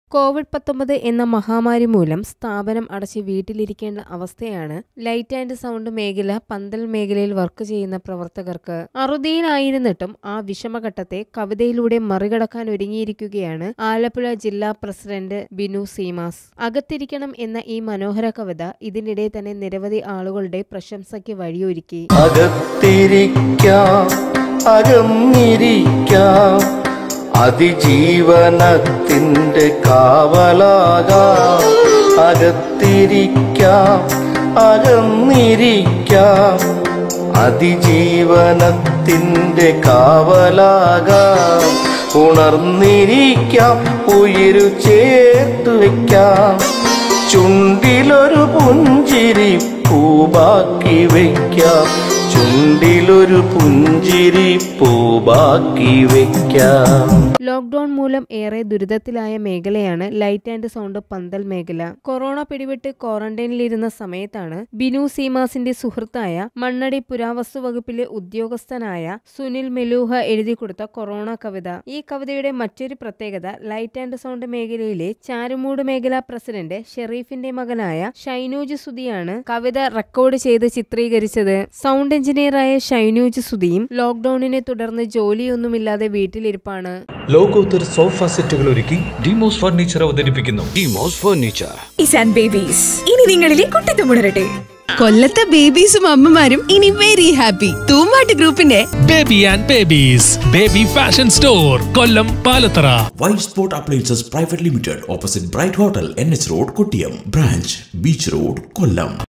Covid പത്തൊമ്പത് എന്ന മഹാമാരി മൂലം സ്ഥാപനം അടച്ച് വീട്ടിലിരിക്കേണ്ട അവസ്ഥയാണ് ലൈറ്റ് ആൻഡ് സൗണ്ട് മേഖല പന്തൽ മേഖലയിൽ വർക്ക് ചെയ്യുന്ന പ്രവർത്തകർക്ക് അറുതിയിലായിരുന്നിട്ടും ആ വിഷമഘട്ടത്തെ കവിതയിലൂടെ മറികടക്കാൻ ഒരുങ്ങിയിരിക്കുകയാണ് ആലപ്പുഴ ജില്ലാ പ്രസിഡന്റ് ബിനു സീമാസ് അകത്തിരിക്കണം എന്ന ഈ മനോഹര കവിത ഇതിനിടെ തന്നെ നിരവധി ആളുകളുടെ പ്രശംസയ്ക്ക് വഴിയൊരുക്കി അകത്തിരിക്കാം അകന്നിരിക്കാം അതിജീവനത്തിൻ്റെ കാവലാകാം അകത്തിരിക്കാം അകന്നിരിക്കാം അതിജീവനത്തിൻ്റെ കാവലാകാം ഉണർന്നിരിക്കാം ഉയരു ചേർത്തു വയ്ക്കാം ചുണ്ടിലൊരു പുഞ്ചിരി പൂവാക്കി വയ്ക്കാം ചുണ്ടിലൊരു പുഞ്ചിരി പൂവാക്കി വയ്ക്കാം ലോക്ക്ഡൌൺ മൂലം ഏറെ ദുരിതത്തിലായ മേഖലയാണ് ലൈറ്റ് ആൻഡ് സൗണ്ട് പന്തൽ മേഖല കൊറോണ പിടിപെട്ട് ക്വാറന്റൈനിലിരുന്ന സമയത്താണ് ബിനു സീമാസിന്റെ സുഹൃത്തായ മണ്ണടി പുരാവസ്തു വകുപ്പിലെ ഉദ്യോഗസ്ഥനായ സുനിൽ മെലൂഹ എഴുതി കൊടുത്ത കൊറോണ കവിത ഈ കവിതയുടെ മറ്റൊരു പ്രത്യേകത ലൈറ്റ് ആൻഡ് സൗണ്ട് മേഖലയിലെ ചാരുമൂട് മേഖല പ്രസിഡന്റ് ഷെറീഫിന്റെ മകനായ ഷൈനൂജ് സുധിയാണ് കവിത റെക്കോർഡ് ചെയ്ത് ചിത്രീകരിച്ചത് സൗണ്ട് എഞ്ചിനീയറായ ഷൈനൂജ് സുധിയും ലോക്ക്ഡൌണിനെ തുടർന്ന് ജോലിയൊന്നുമില്ലാതെ വീട്ടിലിരിപ്പാണ് ലോകോത്തര സോഫ സെറ്റുകൾ ഒരുക്കി ഡിമോസ് ഫർണിച്ചർ അവതരിപ്പിക്കുന്നു ഡിമോസ് ഫർണിച്ചർ ഇസാൻ ബേബീസ് ഇനി നിങ്ങളിലെ കുട്ടിത്തമുണരട്ടെ കൊല്ലത്തെ ബേബീസും അമ്മമാരും ഇനി വെരി ഹാപ്പി തൂമ്പാട്ട് ഗ്രൂപ്പിന്റെ baby and babies baby fashion store Kollam Palathara white spot appliances private limited opposite bright hotel N H road Kottiyam branch beach road Kollam